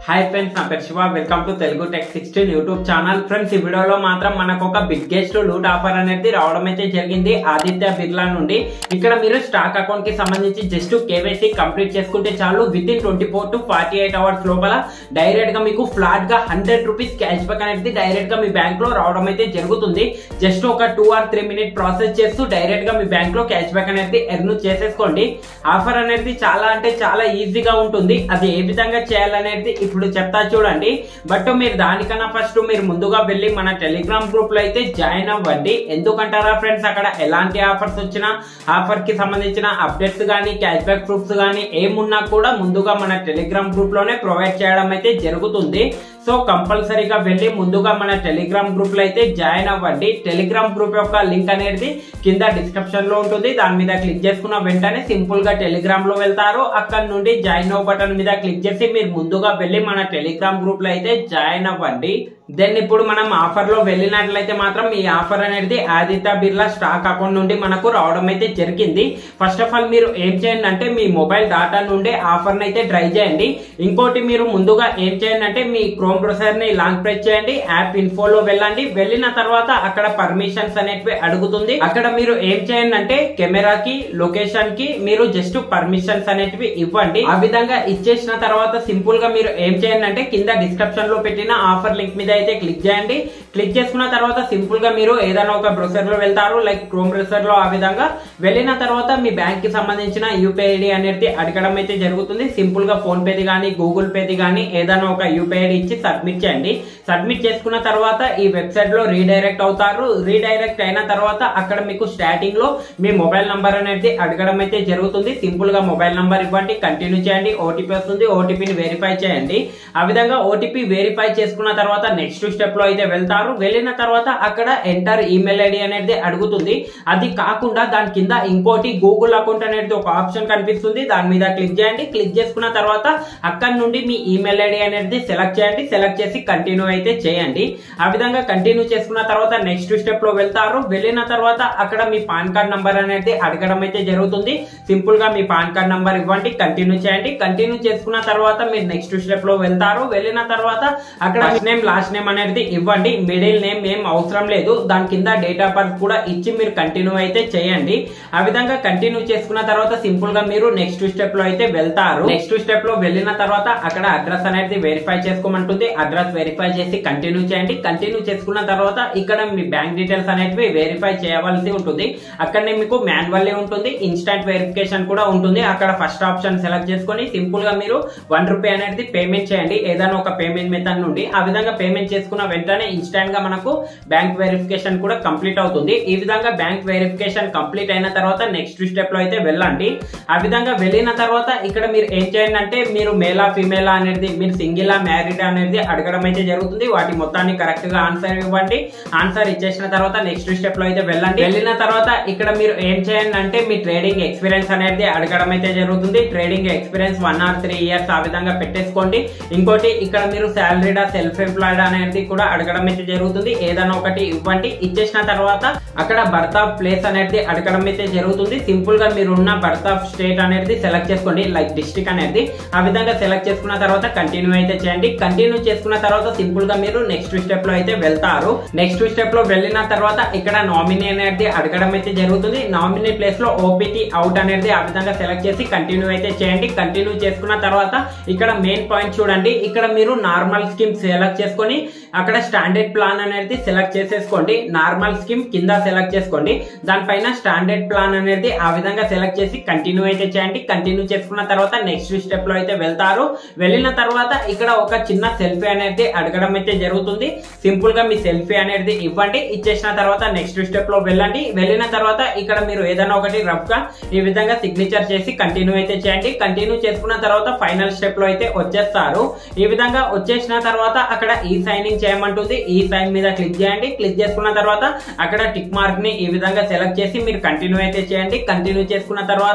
hi friends నా పేరు Shiva welcome to Telugu tech sixteen YouTube channel friends ఈ వీడియోలో మాత్రం మనకు ఒక బిగ్గెస్ట్ లూట్ ఆఫర్ అనేది రావడం అయితే జరిగింది ఆదిత్య బిర్లా నుండి ఇక్కడ మీరు స్టాక్ అకౌంట్ కి సంబంధించి జస్ట్ కేవైసీ కంప్లీట్ చేసుకుంటే చాలు within twenty four to forty eight hours లోపల డైరెక్ట్ గా మీకు ఫ్లాట్ గా హండ్రెడ్ రూపీస్ క్యాష్ బ్యాక్ అనేది డైరెక్ట్ గా మీ బ్యాంక్ లో రావడం అయితే జరుగుతుంది జస్ట్ ఒక two or three minute process చేస్తూ డైరెక్ట్ గా మీ బ్యాంక్ లో క్యాష్ బ్యాక్ అనేది ఎర్న్ చేసేసుకోండి ఆఫర్ అనేది చాలా అంటే చాలా ఈజీగా ఉంటుంది అది ఏ విధంగా చేయాలనేది ఇప్పుడు చెప్తా చూడండి బట్ మీరు దానికన్నా ఫస్ట్ మీరు ముందుగా వెళ్ళి మన టెలిగ్రామ్ గ్రూప్ లో అయితే జాయిన్ అవ్వండి ఎందుకంటారా ఫ్రెండ్స్ అక్కడ ఎలాంటి ఆఫర్స్ వచ్చినా ఆఫర్ కి సంబంధించిన అప్డేట్స్ కానీ క్యాష్ బ్యాక్ ప్రూఫ్స్ కానీ ఏమున్నా కూడా ముందుగా మన టెలిగ్రామ్ గ్రూప్ లోనే ప్రొవైడ్ చేయడం అయితే జరుగుతుంది సో కంపల్సరీగా వెళ్ళి ముందుగా మన టెలిగ్రామ్ గ్రూప్ లో అయితే జాయిన్ అవ్వండి టెలిగ్రామ్ గ్రూప్ యొక్క లింక్ అనేది కింద డిస్క్రిప్షన్ లో ఉంటుంది దాని మీద క్లిక్ చేసుకున్న వెంటనే సింపుల్ గా టెలిగ్రామ్ లో వెళ్తారు అక్కడ నుండి జాయిన్ అవ్వ బటన్ మీద క్లిక్ చేసి మీరు ముందుగా వెళ్ళి మన టెలిగ్రామ్ గ్రూప్ లో అయితే జాయిన్ అవ్వండి దెన్ ఇప్పుడు మనం ఆఫర్ లో వెళ్ళినట్లయితే మాత్రం ఈ ఆఫర్ అనేది ఆదిత్య బిర్లా స్టాక్ అకౌంట్ నుండి మనకు రావడం అయితే జరిగింది ఫస్ట్ ఆఫ్ ఆల్ మీరు ఏం చేయండి అంటే మీ మొబైల్ డేటా నుండి ఆఫర్ అయితే ట్రై చేయండి ఇంకోటి మీరు ముందుగా ఏం చేయండి అంటే మీ క్రోమ్ బ్రౌజర్ ని లాంగ్ ప్రెస్ చేయండి యాప్ ఇన్ఫోలో వెళ్ళండి వెళ్ళిన తర్వాత అక్కడ పర్మిషన్స్ అనేటివి అడుగుతుంది అక్కడ మీరు ఏం చేయండి అంటే కెమెరాకి లొకేషన్ కి మీరు జస్ట్ పర్మిషన్స్ అనేటివి ఇవ్వండి ఆ విధంగా ఇచ్చేసిన తర్వాత సింపుల్ గా మీరు ఏం చేయండి అంటే కింద డిస్క్రిప్షన్ లో పెట్టిన ఆఫర్ లింక్ మీద అయితే క్లిక్ చేయండి క్లిక్ చేసుకున్న తర్వాత సింపుల్ గా మీరు ఏదైనా ఒక బ్రౌజర్ లో వెళ్తారు లైక్ క్రోమ్ బ్రౌజర్ లో ఆ విధంగా వెళ్ళిన తర్వాత మీ బ్యాంక్ కి సంబంధించిన యూపీఐ ఐడి అనేది అడగడం అయితే జరుగుతుంది సింపుల్ గా ఫోన్ పేది కానీ గూగుల్ పేది కానీ ఏదైనా ఒక యూపీఐ ఐడి ఇచ్చి సబ్మిట్ చేయండి సబ్మిట్ చేసుకున్న తర్వాత ఈ వెబ్సైట్ లో రీడైరెక్ట్ అవుతారు రీడైరెక్ట్ అయిన తర్వాత అక్కడ మీకు స్టార్టింగ్ లో మీ మొబైల్ నంబర్ అనేది అడగడం అయితే జరుగుతుంది సింపుల్ గా మొబైల్ నంబర్ ఇవ్వండి కంటిన్యూ చేయండి ఓటీపీ వస్తుంది ఓటీపీని వెరిఫై చేయండి ఆ విధంగా ఓటీపీ వెరిఫై చేసుకున్న తర్వాత నెక్స్ట్ స్టెప్ లో అయితే వెళ్తారు వెళ్ళిన తర్వాత అక్కడ ఎంటర్ ఈమెయిల్ ఐడి అనేది అడుగుతుంది అది కాకుండా దాని కింద ఇంకోటి గూగుల్ అకౌంట్ అనేది ఒక ఆప్షన్ కనిపిస్తుంది దాని మీద క్లిక్ చేయండి క్లిక్ చేసుకున్న తర్వాత అక్కడ నుండి మీ ఈమెయిల్ ఐడి అనేది సెలెక్ట్ చేయండి సెలెక్ట్ చేసి కంటిన్యూ అయితే చేయండి ఆ విధంగా కంటిన్యూ చేసుకున్న తర్వాత నెక్స్ట్ స్టెప్ లో వెళ్తారు వెళ్ళిన తర్వాత అక్కడ మీ పాన్ కార్డ్ నంబర్ అనేది అడగడం అయితే జరుగుతుంది సింపుల్ గా మీ పాన్ కార్డ్ నంబర్ ఇవ్వండి కంటిన్యూ చేయండి కంటిన్యూ చేసుకున్న తర్వాత మీరు నెక్స్ట్ స్టెప్ లో వెళ్తారు వెళ్ళిన తర్వాత అక్కడ ఫస్ట్ నేమ్ లాస్ట్ నేమ్ అనేది ఇవ్వండి మిడిల్ నేమ్ ఏం అవసరం లేదు దాని కింద డేట్ ఆఫ్ బర్త్ కూడా ఇచ్చి మీరు కంటిన్యూ అయితే చేయండి ఆ విధంగా కంటిన్యూ చేసుకున్న తర్వాత సింపుల్ గా మీరు నెక్స్ట్ స్టెప్ లో అయితే వెళ్తారు నెక్స్ట్ స్టెప్ లో వెళ్ళిన తర్వాత అక్కడ అడ్రస్ అనేది వెరిఫై చేసుకోమంటుంది అడ్రస్ వెరిఫై చేసి కంటిన్యూ చేయండి కంటిన్యూ చేసుకున్న తర్వాత ఇక్కడ మీ బ్యాంక్ డీటెయిల్స్ అనేటివి వెరిఫై చేయవలసి ఉంటుంది అక్కడనే మీకు మాన్యువల్లీ ఉంటుంది ఇన్స్టంట్ వెరిఫికేషన్ కూడా ఉంటుంది అక్కడ ఫస్ట్ ఆప్షన్ సెలెక్ట్ చేసుకొని సింపుల్ గా మీరు వన్ రూపీ అనేది పేమెంట్ చేయండి ఏదైనా ఒక పేమెంట్ మెథడ్ నుండి ఆ విధంగా పేమెంట్ చేసుకున్న వెంటనే ఇన్స్టెంట్ గా మనకు బ్యాంక్ వెరిఫికేషన్ కూడా కంప్లీట్ అవుతుంది ఈ విధంగా బ్యాంక్ వెరిఫికేషన్ కంప్లీట్ అయిన తర్వాత నెక్స్ట్ స్టెప్ లో అయితే వెళ్ళండి ఆ విధంగా వెళ్ళిన తర్వాత ఇక్కడ మీరు ఏం చేయండి అంటే మీరు మేలా ఫీమేలా అనేది మీరు సింగిలా మ్యారీడ్ అనేది అడగడం అయితే జరుగుతుంది వాటి మొత్తాన్ని కరెక్ట్ గా ఆన్సర్ ఇవ్వండి ఆన్సర్ ఇచ్చేసిన తర్వాత నెక్స్ట్ స్టెప్ లో అయితే వెళ్ళండి వెళ్ళిన తర్వాత ఇక్కడ మీరు ఏం చేయండి అంటే మీ ట్రేడింగ్ ఎక్స్పీరియన్స్ అనేది అడగడం అయితే జరుగుతుంది trading experience one or three years ఆ విధంగా పెట్టేసుకోండి ఇంకోటి ఇక్కడ మీరు శాలరీడా సెల్ఫ్ ఎంప్లాయిడ్ అనేది కూడా అడగడం అయితే జరుగుతుంది ఏదైనా ఒకటి ఇవ్వండి ఇచ్చేసిన తర్వాత అక్కడ బర్త్ ఆఫ్ ప్లేస్ అనేది అడగడం అయితే జరుగుతుంది సింపుల్ గా మీరు ఉన్న బర్త్ ఆఫ్ స్టేట్ అనేది సెలెక్ట్ చేసుకోండి లైక్ డిస్టిక్ అనేది ఆ విధంగా సెలెక్ట్ చేసుకున్న తర్వాత కంటిన్యూ అయితే చేయండి కంటిన్యూ చేసుకున్న తర్వాత సింపుల్ గా మీరు నెక్స్ట్ స్టెప్ లో అయితే వెళ్తారు నెక్స్ట్ స్టెప్ లో వెళ్ళిన తర్వాత ఇక్కడ నామినీ అనేది అడగడం అయితే జరుగుతుంది నామినీ ప్లేస్ లో ఓపీటీ అవుట్ అనేది ఆ విధంగా సెలెక్ట్ చేసి కంటిన్యూ అయితే చేయండి కంటిన్యూ చేసుకున్న తర్వాత ఇక్కడ మెయిన్ పాయింట్ చూడండి ఇక్కడ మీరు నార్మల్ స్కీమ్ సెలెక్ట్ చేసుకొని అక్కడ స్టాండర్డ్ ప్లాన్ అనేది సెలెక్ట్ చేసేసుకోండి నార్మల్ స్కీమ్ కింద సెలెక్ట్ చేసుకోండి దానిపైన స్టాండర్డ్ ప్లాన్ అనేది ఆ విధంగా సెలెక్ట్ చేసి కంటిన్యూ అయితే చేయండి కంటిన్యూ చేసుకున్న తర్వాత నెక్స్ట్ స్టెప్ లో అయితే వెళ్తారు వెళ్ళిన తర్వాత ఇక్కడ ఒక చిన్న సెల్ఫీ అనేది అడగడం అయితే జరుగుతుంది సింపుల్ గా మీ సెల్ఫీ అనేది ఇవ్వండి ఇచ్చేసిన తర్వాత నెక్స్ట్ స్టెప్ లో వెళ్ళండి వెళ్ళిన తర్వాత ఇక్కడ మీరు ఏదైనా ఒకటి రఫ్ గా ఈ విధంగా సిగ్నేచర్ చేసి కంటిన్యూ అయితే చేయండి కంటిన్యూ చేసుకున్న తర్వాత ఫైనల్ స్టెప్ లో అయితే వచ్చేస్తారు ఈ విధంగా వచ్చేసిన తర్వాత అక్కడ ఈ సైనింగ్ చేయమంటుంది ఈ సైన్ మీద క్లిక్ చేయండి క్లిక్ చేసుకున్న తర్వాత అక్కడ టిక్ మార్క్ ని ఈ విధంగా సెలెక్ట్ చేసి మీరు కంటిన్యూ అయితే చేయండి కంటిన్యూ చేసుకున్న తర్వాత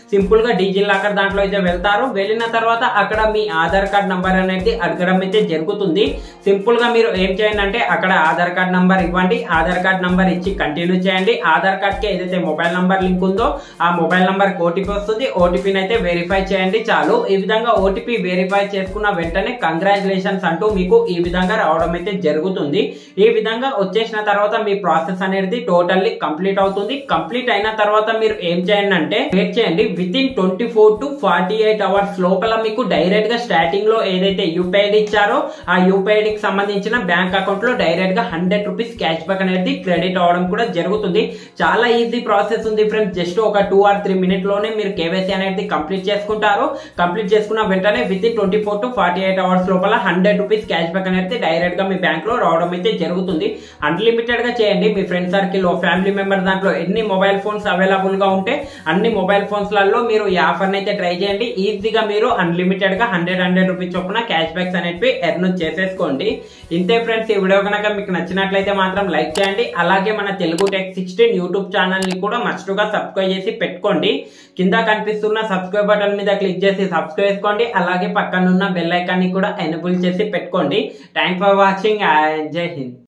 సింపుల్ గా డీజీ లాకర్ దాంట్లో అయితే వెళ్తారు వెళ్ళిన తర్వాత అక్కడ మీ ఆధార్ కార్డ్ నంబర్ అనేది అడగడం అయితే జరుగుతుంది సింపుల్ గా మీరు ఏం చేయండి అంటే అక్కడ ఆధార్ కార్డ్ నంబర్ ఇవ్వండి ఆధార్ కార్డ్ నంబర్ ఇచ్చి కంటిన్యూ చేయండి ఆధార్ కార్డ్ కి ఏదైతే మొబైల్ నంబర్ లింక్ ఉందో ఆ మొబైల్ నంబర్ ఓటీపీ వస్తుంది ఓటీపీని అయితే వెరిఫై చేయండి చాలు ఈ విధంగా ఓటీపీ వెరిఫై చేసుకున్న వెంటనే కంగ్రాచులేషన్స్ అంటూ మీకు ఈ విధంగా రావడం అయితే జరుగుతుంది ఈ విధంగా వచ్చేసిన తర్వాత మీ ప్రాసెస్ అనేది టోటల్లీ కంప్లీట్ అవుతుంది కంప్లీట్ అయిన తర్వాత మీరు ఏం చేయండి అంటే వెయిట్ చేయండి within twenty four to forty eight hours లోపల మీకు డైరెక్ట్ గా స్టార్టింగ్ లో ఏదైతే యూపీఐ ఇచ్చారో ఆ యూపీఐ కి సంబంధించిన బ్యాంక్ అకౌంట్ లో డైరెక్ట్ గా హండ్రెడ్ రూపీస్ క్యాష్ బ్యాక్ అనేది క్రెడిట్ అవడం కూడా జరుగుతుంది చాలా ఈజీ ప్రాసెస్ ఉంది ఫ్రెండ్స్ జస్ట్ ఒక టూ ఆర్ త్రీ మినిట్ లోనే మీరు కేవైసీ అనేది కంప్లీట్ చేసుకుంటారు కంప్లీట్ చేసుకున్న వెంటనే within twenty four to forty eight hours లోపల హండ్రెడ్ రూపీస్ క్యాష్ బ్యాక్ అనేది డైరెక్ట్ గా మీ బ్యాంక్ లో రావడం అయితే జరుగుతుంది అన్లిమిటెడ్ గా చేయండి మీ ఫ్రెండ్ సర్కిల్ లో ఫ్యామిలీ మెంబర్ దాంట్లో ఎన్ని మొబైల్ ఫోన్స్ అవైలబుల్ గా ఉంటే అన్ని మొబైల్ ఫోన్స్ లలో మీరు ఈ ఆఫర్ అయితే ట్రై చేయండి ఈజీగా మీరు అన్లిమిటెడ్ గా హండ్రెడ్ హండ్రెడ్ రూపీస్ చొప్పున క్యాష్ బ్యాక్స్ అనేవి ఎర్న్ చేసేసుకోండి ఇంతే ఫ్రెండ్స్ ఈ వీడియో కనుక మీకు నచ్చినట్లయితే మాత్రం లైక్ చేయండి అలాగే మన Telugu tech sixteen YouTube channel ని కూడా మస్ట్గా సబ్స్క్రైబ్ చేసి పెట్టుకోండి కింద కనిపిస్తున్న సబ్స్క్రైబ్ బటన్ మీద క్లిక్ చేసి సబ్స్క్రైబ్ చేసుకోండి అలాగే పక్కనున్న బెల్ ఐకాన్ ని కూడా ఎనేబుల్ చేసి పెట్టుకోండి థ్యాంక్ ఫర్ వాచింగ్ జై హింద్